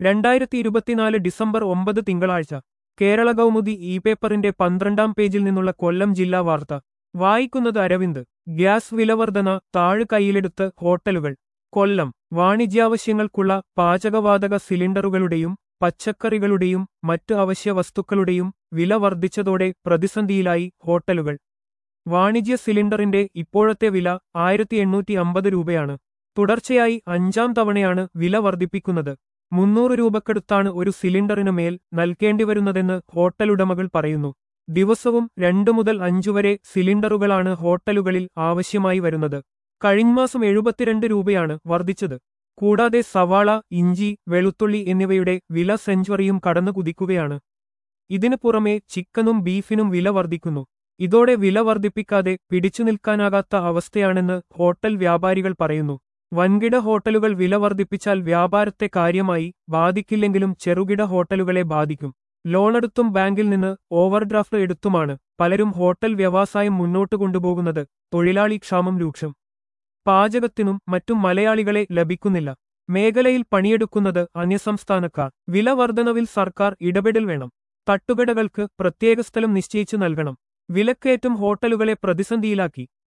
രണ്ടായിരത്തി ഇരുപത്തിനാല് ഡിസംബർ ഒമ്പത് തിങ്കളാഴ്ച കേരള കൗമുദി ഇ പേപ്പറിന്റെ പന്ത്രണ്ടാം പേജിൽ നിന്നുള്ള കൊല്ലം ജില്ലാ വാർത്ത വായിക്കുന്നത് അരവിന്ദ് ഗ്യാസ് വിലവർധന താഴ് കൈയിലെടുത്ത് ഹോട്ടലുകൾ കൊല്ലം വാണിജ്യാവശ്യങ്ങൾക്കുള്ള പാചകവാതക സിലിണ്ടറുകളുടെയും പച്ചക്കറികളുടെയും മറ്റ് അവശ്യ വസ്തുക്കളുടെയും വില വർദ്ധിച്ചതോടെ പ്രതിസന്ധിയിലായി ഹോട്ടലുകൾ വാണിജ്യ സിലിണ്ടറിന്റെ ഇപ്പോഴത്തെ വില ആയിരത്തി എണ്ണൂറ്റി അമ്പത് രൂപയാണ് തുടർച്ചയായി അഞ്ചാം തവണയാണ് വില വർദ്ധിപ്പിക്കുന്നത് മുന്നൂറ് രൂപക്കടുത്താണ് ഒരു സിലിണ്ടറിന് മേൽ നൽകേണ്ടിവരുന്നതെന്ന് ഹോട്ടലുടമകൾ പറയുന്നു ദിവസവും രണ്ടു മുതൽ അഞ്ചുവരെ സിലിണ്ടറുകളാണ് ഹോട്ടലുകളിൽ ആവശ്യമായി വരുന്നത് കഴിഞ്ഞമാസം എഴുപത്തിരണ്ട് രൂപയാണ് വർദ്ധിച്ചത് കൂടാതെ സവാള ഇഞ്ചി വെളുത്തുള്ളി എന്നിവയുടെ വില സെഞ്ചുറിയും കടന്നു കുതിക്കുകയാണ് ഇതിനു പുറമെ ചിക്കനും ബീഫിനും വില വർദ്ധിക്കുന്നു ഇതോടെ വില വർദ്ധിപ്പിക്കാതെ പിടിച്ചു നിൽക്കാനാകാത്ത അവസ്ഥയാണെന്ന് ഹോട്ടൽ വ്യാപാരികൾ പറയുന്നു വൻകിട ഹോട്ടലുകൾ വില വർദ്ധിപ്പിച്ചാൽ വ്യാപാരത്തെ കാര്യമായി ബാധിക്കില്ലെങ്കിലും ചെറുകിട ഹോട്ടലുകളെ ബാധിക്കും ലോണെടുത്തും ബാങ്കിൽ നിന്ന് ഓവർഡ്രാഫ്റ്റ് എടുത്തുമാണ് പലരും ഹോട്ടൽ വ്യവസായം മുന്നോട്ട് കൊണ്ടുപോകുന്നത് തൊഴിലാളി ക്ഷാമം രൂക്ഷം പാചകത്തിനും മറ്റും മലയാളികളെ ലഭിക്കുന്നില്ല മേഖലയിൽ പണിയെടുക്കുന്നത് അന്യസംസ്ഥാനക്കാർ വില വർധനവിൽ സർക്കാർ ഇടപെടൽ വേണം തട്ടുകടകൾക്ക് പ്രത്യേക സ്ഥലം നിശ്ചയിച്ചു നൽകണം വിലക്കയറ്റം ഹോട്ടലുകളെ പ്രതിസന്ധിയിലാക്കി